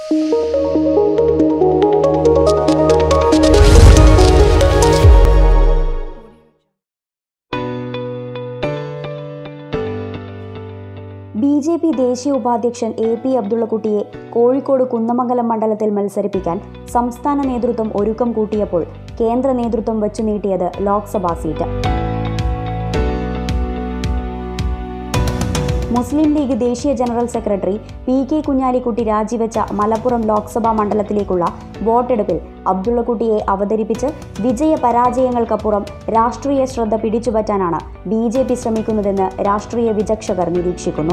B J P ദേശീയ ഉപാധ്യക്ഷൻ A P അബ്ദുള്ളക്കുട്ടിയെ കോഴിക്കോട് കുന്നമംഗലം മണ്ഡലത്തിൽ മത്സരിപ്പിക്കാൻ സംസ്ഥാന നേതൃത്വം ഒരുക്കം കൂട്ടിയപ്പോൾ കേന്ദ്ര നേതൃത്വം വെച്ചു നീട്ടിയത് ലോക്സഭാ സീറ്റ് മുസ്ലിം ലീഗ് ദേശീയ general secretary P K Kunhalikutty രാജിവെച്ച മലപ്പുറം ലോക്സഭാ മണ്ഡലത്തിലേക്കുള്ള വോട്ടെടുപ്പിൽ അബ്ദുള്ളക്കുട്ടിയെ അവതരിപ്പിച്ച് വിജയ പരാജയങ്ങൾക്കപ്പുറം രാഷ്ട്രീയ ശ്രദ്ധ പിടിച്ചുപറ്റാനാണ് ബി ജെ പി ശ്രമിക്കുന്നതെന്ന് രാഷ്ട്രീയ വിചക്ഷകർ നിരീക്ഷിക്കുന്നു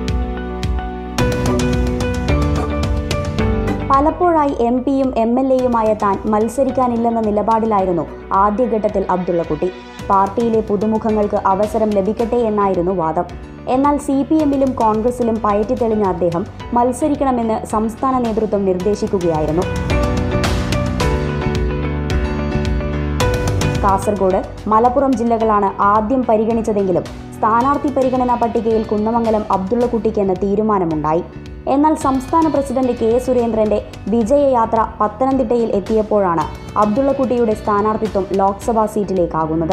പലപ്പോഴായി എം പിയും എം എൽ എയുമായ താൻ മത്സരിക്കാനില്ലെന്ന നിലപാടിലായിരുന്നു ആദ്യഘട്ടത്തിൽ അബ്ദുള്ളക്കുട്ടി പാർട്ടിയിലെ പുതുമുഖങ്ങൾക്ക് അവസരം ലഭിക്കട്ടെ എന്നായിരുന്നു വാദം എന്നാൽ സി പി എമ്മിലും കോൺഗ്രസിലും പയറ്റി തെളിഞ്ഞ അദ്ദേഹം മത്സരിക്കണമെന്ന് സംസ്ഥാന നേതൃത്വം നിർദ്ദേശിക്കുകയായിരുന്നു കാസർഗോഡ് മലപ്പുറം ജില്ലകളാണ് ആദ്യം പരിഗണിച്ചതെങ്കിലും സ്ഥാനാർത്ഥി പരിഗണനാ പട്ടികയിൽ കുന്നമംഗലം അബ്ദുള്ളക്കുട്ടിക്കെന്ന് തീരുമാനമുണ്ടായി എന്നാൽ സംസ്ഥാന പ്രസിഡന്റ് കെ സുരേന്ദ്രന്റെ വിജയയാത്ര പത്തനംതിട്ടയിൽ എത്തിയപ്പോഴാണ് അബ്ദുള്ളക്കുട്ടിയുടെ സ്ഥാനാർത്ഥിത്വം ലോക്സഭാ സീറ്റിലേക്കാകുന്നത്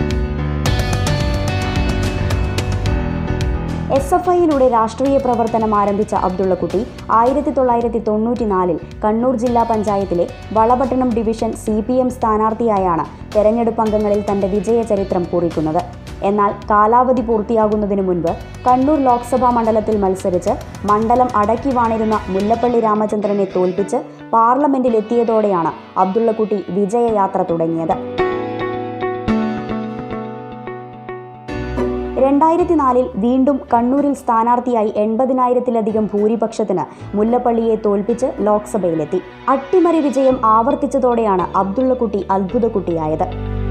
എസ് എഫ് ഐയിലൂടെ രാഷ്ട്രീയ പ്രവർത്തനം ആരംഭിച്ച അബ്ദുള്ളക്കുട്ടി ആയിരത്തി തൊള്ളായിരത്തി തൊണ്ണൂറ്റിനാലിൽ കണ്ണൂർ ജില്ലാ പഞ്ചായത്തിലെ Valapattanam division C P M സ്ഥാനാർത്ഥിയായാണ് തെരഞ്ഞെടുപ്പ് അംഗങ്ങളിൽ തന്റെ വിജയ ചരിത്രം കുറിക്കുന്നത് എന്നാൽ കാലാവധി പൂർത്തിയാകുന്നതിന് മുൻപ് കണ്ണൂർ ലോക്സഭാ മണ്ഡലത്തിൽ മത്സരിച്ച് മണ്ഡലം അടക്കി വാണിരുന്ന മുല്ലപ്പള്ളി രാമചന്ദ്രനെ തോൽപ്പിച്ച് പാർലമെന്റിലെത്തിയതോടെയാണ് അബ്ദുള്ളക്കുട്ടി വിജയയാത്ര തുടങ്ങിയത് രണ്ടായിരത്തി നാലിൽ വീണ്ടും കണ്ണൂരിൽ സ്ഥാനാർത്ഥിയായി എൺപതിനായിരത്തിലധികം ഭൂരിപക്ഷത്തിന് മുല്ലപ്പള്ളിയെ തോൽപ്പിച്ച് ലോക്സഭയിലെത്തി അട്ടിമറി വിജയം ആവർത്തിച്ചതോടെയാണ് അബ്ദുള്ളക്കുട്ടി അത്ഭുതക്കുട്ടിയായത്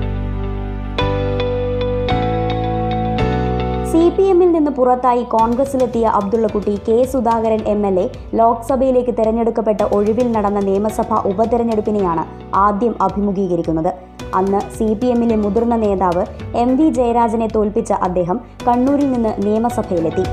സി പി എമ്മിൽ നിന്ന് പുറത്തായി കോൺഗ്രസിലെത്തിയ Abdullakutty K Sudhakaran M L A ലോക്സഭയിലേക്ക് തെരഞ്ഞെടുക്കപ്പെട്ട ഒഴിവിൽ നടന്ന നിയമസഭാ ഉപതെരഞ്ഞെടുപ്പിനെയാണ് ആദ്യം അഭിമുഖീകരിക്കുന്നത് അന്ന് സി പി എമ്മിലെ മുതിർന്ന നേതാവ് എം വി ജയരാജനെ തോൽപ്പിച്ച അദ്ദേഹം കണ്ണൂരിൽ നിന്ന് നിയമസഭയിലെത്തി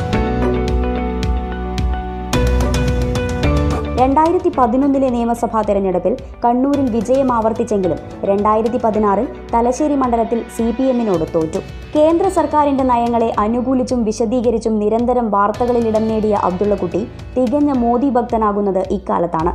രണ്ടായിരത്തി പതിനൊന്നിലെ നിയമസഭാ തെരഞ്ഞെടുപ്പിൽ കണ്ണൂരിൽ വിജയം ആവർത്തിച്ചെങ്കിലും രണ്ടായിരത്തി പതിനാറിൽ തലശ്ശേരി മണ്ഡലത്തിൽ സി പി എമ്മിനോട് തോറ്റു കേന്ദ്ര സർക്കാരിന്റെ നയങ്ങളെ അനുകൂലിച്ചും വിശദീകരിച്ചും നിരന്തരം വാർത്തകളിൽ ഇടം നേടിയ അബ്ദുള്ളക്കുട്ടി തികഞ്ഞ മോദി ഭക്തനാകുന്നത് ഇക്കാലത്താണ്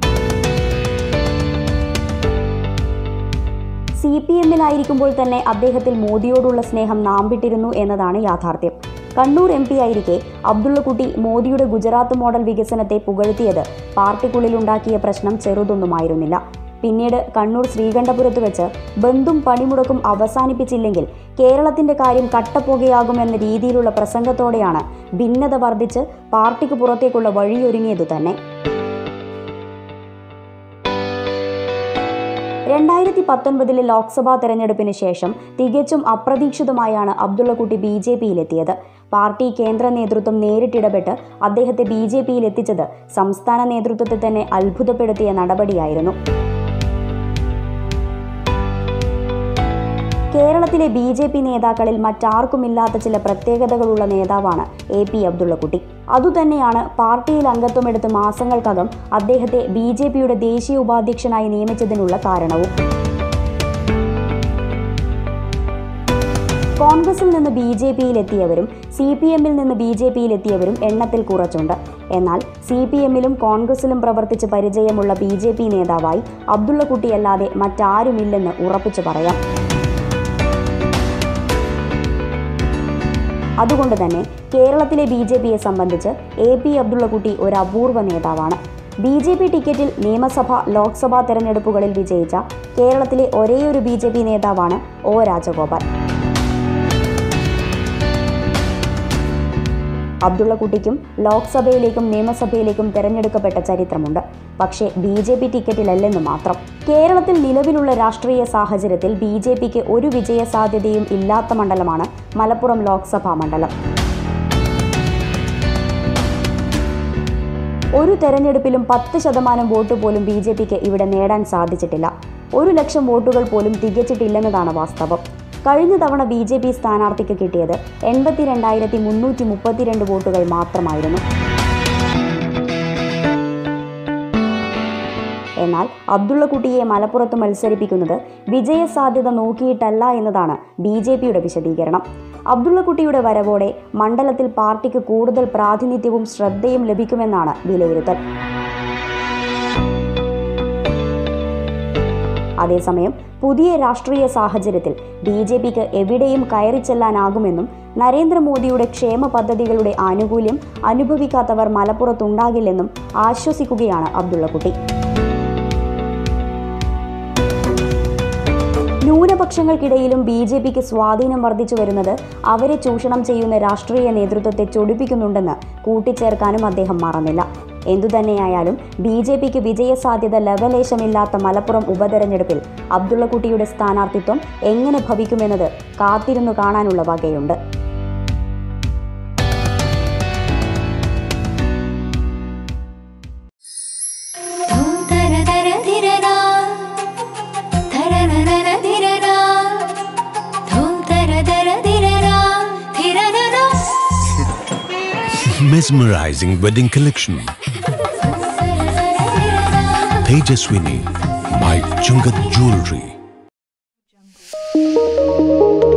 സി പി എമ്മിലായിരിക്കുമ്പോൾ തന്നെ അദ്ദേഹത്തിൽ മോദിയോടുള്ള സ്നേഹം നാമ്പിട്ടിരുന്നു എന്നതാണ് യാഥാർത്ഥ്യം കണ്ണൂർ എം പി ആയിരിക്കെ അബ്ദുള്ളക്കുട്ടി മോദിയുടെ ഗുജറാത്ത് മോഡൽ വികസനത്തെ പുകഴ്ത്തിയത് പാർട്ടിക്കുള്ളിലുണ്ടാക്കിയ പ്രശ്നം ചെറുതൊന്നുമായിരുന്നില്ല പിന്നീട് കണ്ണൂർ ശ്രീകണ്ഠപുരത്ത് വെച്ച് ബന്ധും പണിമുടക്കും അവസാനിപ്പിച്ചില്ലെങ്കിൽ കേരളത്തിന്റെ കാര്യം കട്ടപ്പുകയാകുമെന്ന രീതിയിലുള്ള പ്രസംഗത്തോടെയാണ് ഭിന്നത വർദ്ധിച്ച് പാർട്ടിക്ക് പുറത്തേക്കുള്ള വഴിയൊരുങ്ങിയതു തന്നെ രണ്ടായിരത്തി പത്തൊൻപതിലെ ലോക്സഭാ തെരഞ്ഞെടുപ്പിന് ശേഷം തികച്ചും അപ്രതീക്ഷിതമായാണ് അബ്ദുള്ളക്കുട്ടി ബി ജെ പിയിലെത്തിയത് പാർട്ടി കേന്ദ്ര നേതൃത്വം നേരിട്ടിടപെട്ട് അദ്ദേഹത്തെ ബി ജെ പിയിൽ എത്തിച്ചത് സംസ്ഥാന നേതൃത്വത്തെ തന്നെ അത്ഭുതപ്പെടുത്തിയ നടപടിയായിരുന്നു കേരളത്തിലെ ബി ജെ പി നേതാക്കളിൽ മറ്റാർക്കുമില്ലാത്ത ചില പ്രത്യേകതകളുള്ള നേതാവാണ് എ പി അബ്ദുള്ളക്കുട്ടി അതുതന്നെയാണ് പാർട്ടിയിൽ അംഗത്വമെടുത്ത് മാസങ്ങൾക്കകം അദ്ദേഹത്തെ ബി ജെ പിയുടെ ദേശീയ ഉപാധ്യക്ഷനായി നിയമിച്ചതിനുള്ള കാരണവും കോൺഗ്രസിൽ നിന്ന് ബി ജെ പിയിലെത്തിയവരും സി പി എമ്മിൽ നിന്ന് ബി ജെ പിയിലെത്തിയവരും എണ്ണത്തിൽ കുറച്ചുണ്ട് എന്നാൽ സി പി എമ്മിലും കോൺഗ്രസിലും പ്രവർത്തിച്ച് പരിചയമുള്ള ബി ജെ പി നേതാവായി അബ്ദുള്ളക്കുട്ടിയല്ലാതെ മറ്റാരുമില്ലെന്ന് ഉറപ്പിച്ചു പറയാം അതുകൊണ്ട് തന്നെ കേരളത്തിലെ ബി ജെ പിയെ സംബന്ധിച്ച് എ പി അബ്ദുള്ളക്കുട്ടി ഒരു അപൂർവ നേതാവാണ് ബി ജെ പി ടിക്കറ്റിൽ നിയമസഭ ലോക്സഭാ തെരഞ്ഞെടുപ്പുകളിൽ വിജയിച്ച കേരളത്തിലെ ഒരേയൊരു ബി ജെ പി നേതാവാണ് ഒ രാജഗോപാൽ അബ്ദുള്ളക്കുട്ടിക്കും ലോക്സഭയിലേക്കും നിയമസഭയിലേക്കും തെരഞ്ഞെടുക്കപ്പെട്ട ചരിത്രമുണ്ട് പക്ഷേ ബി ജെ പി ടിക്കറ്റിലല്ലെന്ന് മാത്രം കേരളത്തിൽ നിലവിലുള്ള രാഷ്ട്രീയ സാഹചര്യത്തിൽ ബി ജെ പിക്ക് ഒരു വിജയ സാധ്യതയും ഇല്ലാത്ത മണ്ഡലമാണ് മലപ്പുറം ലോക്സഭാ മണ്ഡലം ഒരു തെരഞ്ഞെടുപ്പിലും പത്ത് ശതമാനം വോട്ട് പോലും ബി ജെ പിക്ക് ഇവിടെ നേടാൻ സാധിച്ചിട്ടില്ല ഒരു ലക്ഷം വോട്ടുകൾ പോലും തികച്ചിട്ടില്ലെന്നതാണ് വാസ്തവം കഴിഞ്ഞ തവണ ബി ജെ പി സ്ഥാനാർത്ഥിക്ക് കിട്ടിയത് എൺപത്തിരണ്ടായിരത്തി മുന്നൂറ്റി മുപ്പത്തിരണ്ട് വോട്ടുകൾ മാത്രമായിരുന്നു എന്നാൽ അബ്ദുള്ളക്കുട്ടിയെ മലപ്പുറത്ത് മത്സരിപ്പിക്കുന്നത് വിജയസാധ്യത നോക്കിയിട്ടല്ല എന്നതാണ് ബി ജെ പിയുടെ വിശദീകരണം അബ്ദുള്ളക്കുട്ടിയുടെ വരവോടെ മണ്ഡലത്തിൽ പാർട്ടിക്ക് കൂടുതൽ പ്രാതിനിധ്യവും ശ്രദ്ധയും ലഭിക്കുമെന്നാണ് വിലയിരുത്തൽ അതേസമയം പുതിയ രാഷ്ട്രീയ സാഹചര്യത്തിൽ ബി ജെ പിക്ക് എവിടെയും കയറി ചെല്ലാനാകുമെന്നും നരേന്ദ്രമോദിയുടെ ക്ഷേമ പദ്ധതികളുടെ ആനുകൂല്യം അനുഭവിക്കാത്തവർ മലപ്പുറത്തുണ്ടാകില്ലെന്നും ആശ്വസിക്കുകയാണ് അബ്ദുള്ളക്കുട്ടി ന്യൂനപക്ഷങ്ങൾക്കിടയിലും ബി ജെ പിക്ക് സ്വാധീനം വർദ്ധിച്ചു വരുന്നത് അവരെ ചൂഷണം ചെയ്യുന്ന രാഷ്ട്രീയ നേതൃത്വത്തെ ചൊടിപ്പിക്കുന്നുണ്ടെന്ന് കൂട്ടിച്ചേർക്കാനും അദ്ദേഹം മറന്നില്ല എന്തുതന്നെയായാലും ബി ജെ പിക്ക് വിജയസാധ്യത ലവലേശമില്ലാത്ത മലപ്പുറം ഉപതെരഞ്ഞെടുപ്പിൽ അബ്ദുള്ളക്കുട്ടിയുടെ സ്ഥാനാർത്ഥിത്വം എങ്ങനെ ഭവിക്കുമെന്നത് കാത്തിരുന്നു കാണാനുള്ള വകയുണ്ട് ധൂം തര തര ധിരരാ ധരരരര ധിരരാ ധൂം തര തര ധിരരാ ധിരരരാ Mesmerizing wedding collection. Tejaswini by Chungat Jewelry.